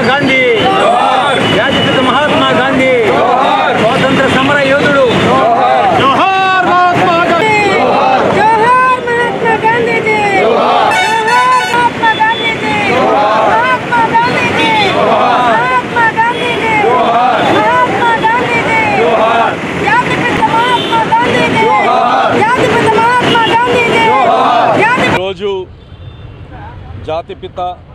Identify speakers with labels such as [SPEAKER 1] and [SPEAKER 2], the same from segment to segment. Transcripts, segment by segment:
[SPEAKER 1] గాంధీ జాతిపిత మహాత్మా గాంధీ స్వాతంత్ర సమర యోధుడు జోహార్ మహాత్మా గాంధీ
[SPEAKER 2] జోహార్ మహాత్మా గాంధీజీ జోహార్ మహాత్మా గాంధీజీ మహాత్మా గాంధీజీ మహాత్మా గాంధీజీ మహాత్మా గాంధీజీ జాతిపిత మహాత్మా గాంధీజీ జాతిపిత మహాత్మా గాంధీజీ జాతి
[SPEAKER 3] ఈరోజు జాతిపిత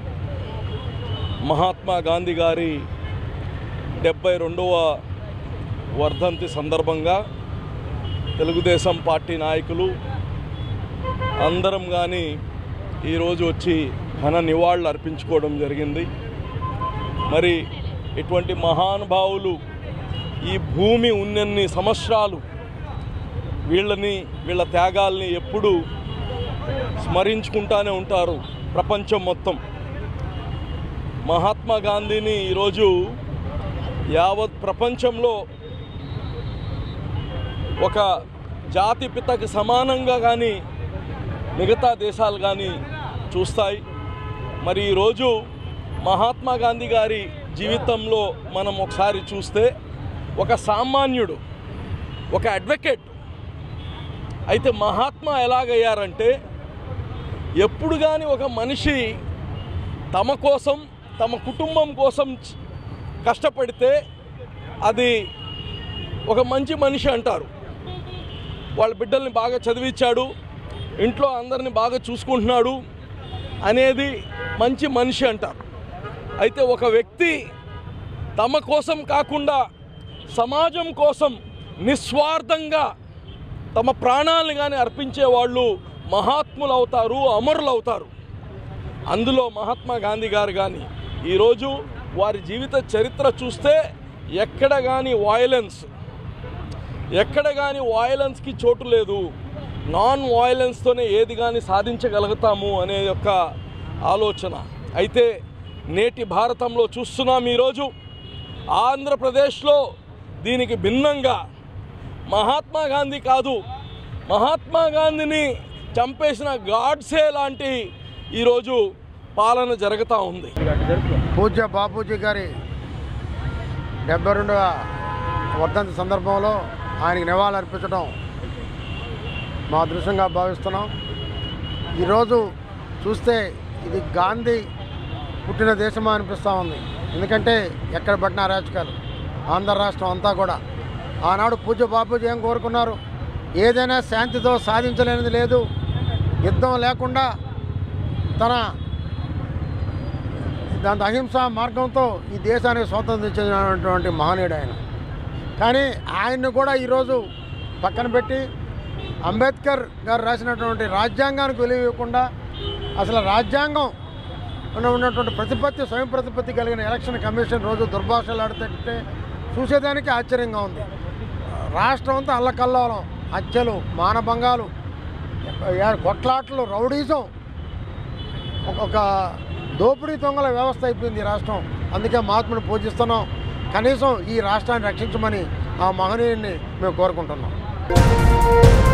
[SPEAKER 3] మహాత్మా గాంధీ గారి డెబ్బై రెండవ వర్ధంతి సందర్భంగా తెలుగుదేశం పార్టీ నాయకులు అందరం కానీ ఈరోజు వచ్చి ఘన నివాళులు అర్పించుకోవడం జరిగింది మరి ఇటువంటి మహానుభావులు ఈ భూమి ఉన్నన్ని సంవత్సరాలు వీళ్ళని వీళ్ళ త్యాగాల్ని ఎప్పుడూ స్మరించుకుంటానే ఉంటారు ప్రపంచం మొత్తం మహాత్మా గాంధీని ఈరోజు యావత్ ప్రపంచంలో ఒక జాతి పితకు సమానంగా కానీ మిగతా దేశాలు కానీ చూస్తాయి మరి ఈరోజు మహాత్మా గాంధీ గారి జీవితంలో మనం ఒకసారి చూస్తే ఒక సామాన్యుడు ఒక అడ్వకేట్ అయితే మహాత్మా ఎలాగయ్యారంటే ఎప్పుడు కానీ ఒక మనిషి తమ కోసం తమ కుటుంబం కోసం చ- కష్టపడితే అది ఒక మంచి మనిషి అంటారు వాళ్ళ బిడ్డల్ని బాగా చదివించాడు ఇంట్లో అందరిని బాగా చూసుకుంటున్నాడు అనేది మంచి మనిషి అంటారు అయితే ఒక వ్యక్తి తమ కోసం కాకుండా సమాజం కోసం నిస్వార్థంగా తమ ప్రాణాలను కానీ అర్పించే వాళ్ళు మహాత్ములు అవుతారు అమరులు అవుతారు అందులో మహాత్మా గాంధీ గారు కానీ ఈరోజు వారి జీవిత చరిత్ర చూస్తే ఎక్కడ కానీ వాయలెన్స్ ఎక్కడ కానీ వాయలెన్స్కి చోటు లేదు నాన్ వాయలెన్స్తోనే ఏది కానీ సాధించగలుగుతాము అనే యొక్క ఆలోచన అయితే నేటి భారతంలో చూస్తున్నాం ఈరోజు ఆంధ్రప్రదేశ్లో దీనికి భిన్నంగా మహాత్మా గాంధీ కాదు మహాత్మా గాంధీని చంపేసిన గాడ్సే లాంటి ఈరోజు పాలన జరుగుతూ ఉంది
[SPEAKER 4] పూజ్య బాపూజీ గారి డెబ్బై రెండవ వర్ధంతి సందర్భంలో ఆయనకి నివాళులు అర్పించడం మా అదృష్టంగా భావిస్తున్నాం ఈరోజు చూస్తే ఇది గాంధీ పుట్టిన దేశమా అనిపిస్తూ ఉంది ఎందుకంటే ఎక్కడ పట్టిన అరాచకాలు ఆంధ్ర రాష్ట్రం అంతా కూడా ఆనాడు పూజ్య బాపూజీ ఏం కోరుకున్నారు ఏదైనా శాంతితో సాధించలేనిది లేదు యుద్ధం లేకుండా తన దాంతో అహింసా మార్గంతో ఈ దేశానికి స్వాతంత్రం ఇచ్చినటువంటి మహనీయుడు ఆయన కానీ ఆయన్ని కూడా ఈరోజు పక్కన పెట్టి అంబేద్కర్ గారు రాసినటువంటి రాజ్యాంగానికి విలువ ఇవ్వకుండా అసలు రాజ్యాంగం లో ఉన్నటువంటి ప్రతిపత్తి స్వయం ప్రతిపత్తి కలిగిన ఎలక్షన్ కమిషన్ రోజు దుర్భాషలు ఆడుతుంటే చూసేదానికి ఆశ్చర్యంగా ఉంది రాష్ట్రం అంతా అల్లకల్లోలం హత్యలు మానభంగాలు ఏ- కొట్లాటలు రౌడీజం ఒక- ఒక దోపిడీ దొంగల వ్యవస్థ అయిపోయింది ఈ రాష్ట్రం అందుకే మహాత్ముని పూజిస్తున్నాం కనీసం ఈ రాష్ట్రాన్ని రక్షించమని ఆ మహనీయుడిని మేము కోరుకుంటున్నాం